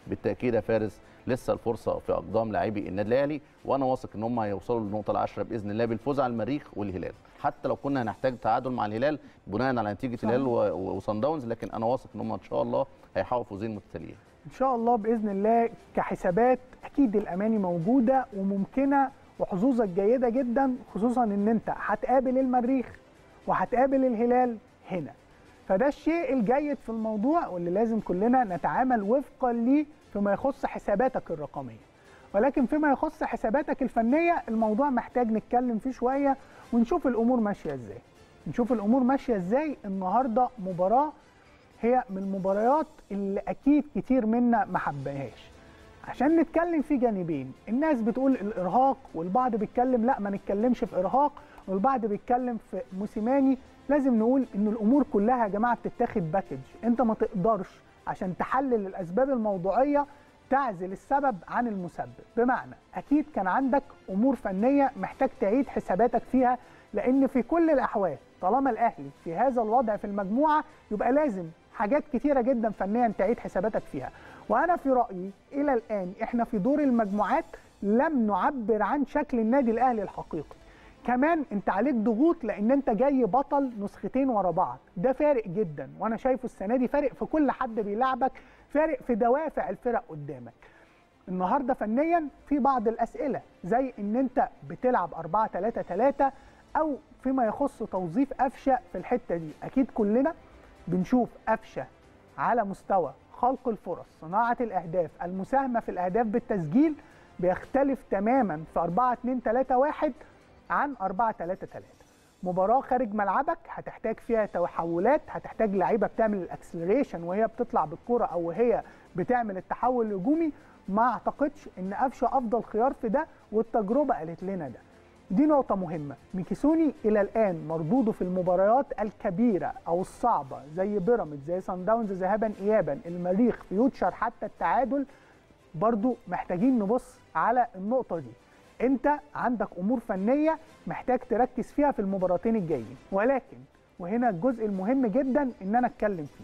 بالتاكيد يا فارس لسه الفرصه في اقدام لاعبي النادي الاهلي وانا واثق ان هم هيوصلوا للنقطه العاشره باذن الله بالفوز على المريخ والهلال حتى لو كنا هنحتاج تعادل مع الهلال بناء على نتيجه الهلال وصن داونز لكن انا واثق ان هم ان شاء الله هيحققوا فوزين متتاليين ان شاء الله باذن الله كحسابات اكيد الاماني موجوده وممكنه وحظوظك جيده جدا خصوصا ان انت هتقابل المريخ وهتقابل الهلال هنا فده الشيء الجيد في الموضوع واللي لازم كلنا نتعامل وفقا ليه فيما يخص حساباتك الرقميه ولكن فيما يخص حساباتك الفنيه الموضوع محتاج نتكلم فيه شويه ونشوف الامور ماشيه ازاي نشوف الامور ماشيه ازاي النهارده مباراه هي من المباريات اللي اكيد كتير منا ما حبهاش عشان نتكلم في جانبين الناس بتقول الارهاق والبعض بيتكلم لا ما نتكلمش في ارهاق والبعض بيتكلم في موسيماني لازم نقول ان الامور كلها يا جماعه بتتاخد باكج انت ما تقدرش عشان تحلل الاسباب الموضوعيه تعزل السبب عن المسبب بمعنى اكيد كان عندك امور فنيه محتاج تعيد حساباتك فيها لان في كل الاحوال طالما الاهلي في هذا الوضع في المجموعه يبقى لازم حاجات كتيره جدا فنيا تعيد حساباتك فيها وانا في رايي الى الان احنا في دور المجموعات لم نعبر عن شكل النادي الاهلي الحقيقي كمان انت عليك ضغوط لان انت جاي بطل نسختين ورا بعض ده فارق جدا وانا شايفه السنه دي فارق في كل حد بيلعبك فارق في دوافع الفرق قدامك النهارده فنيا في بعض الاسئله زي ان انت بتلعب 4 3 3 او فيما يخص توظيف قفشه في الحته دي اكيد كلنا بنشوف قفشه على مستوى خلق الفرص صناعه الاهداف المساهمه في الاهداف بالتسجيل بيختلف تماما في 4 2 3 1 عن 4 3 3 مباراه خارج ملعبك هتحتاج فيها تحولات هتحتاج لعيبه بتعمل الاكسلريشن وهي بتطلع بالكره او وهي بتعمل التحول الهجومي ما اعتقدش ان قفشه افضل خيار في ده والتجربه قالت لنا ده دي نقطة مهمة ميكيسوني إلى الآن مردوده في المباريات الكبيرة أو الصعبة زي بيراميدز زي سان داونز ذهابا إيابا المريخ فيوتشر حتى التعادل برضو محتاجين نبص على النقطة دي أنت عندك أمور فنية محتاج تركز فيها في المباراتين الجايين ولكن وهنا الجزء المهم جدا إن أنا أتكلم فيه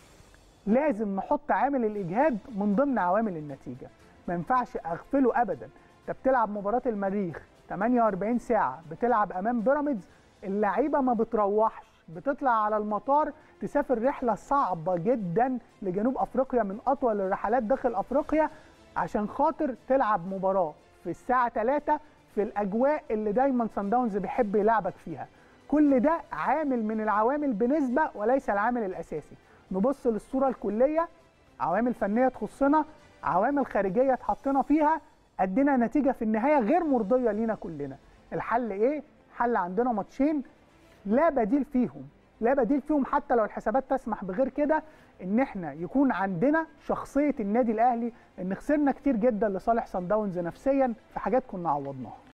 لازم نحط عامل الإجهاد من ضمن عوامل النتيجة ما ينفعش أغفله أبدا أنت بتلعب مباراة المريخ 48 ساعة بتلعب أمام بيراميدز اللعيبة ما بتروحش بتطلع على المطار تسافر رحلة صعبة جدا لجنوب أفريقيا من أطول الرحلات داخل أفريقيا عشان خاطر تلعب مباراة في الساعة 3 في الأجواء اللي دايما سان داونز بيحب يلعبك فيها كل ده عامل من العوامل بنسبة وليس العامل الأساسي نبص للصورة الكلية عوامل فنية تخصنا عوامل خارجية اتحطنا فيها ادينا نتيجه في النهايه غير مرضيه لينا كلنا الحل ايه حل عندنا ماتشين لا بديل فيهم لا بديل فيهم حتى لو الحسابات تسمح بغير كده ان احنا يكون عندنا شخصيه النادي الاهلي ان خسرنا كتير جدا لصالح سان داونز نفسيا في حاجات كنا عوضناها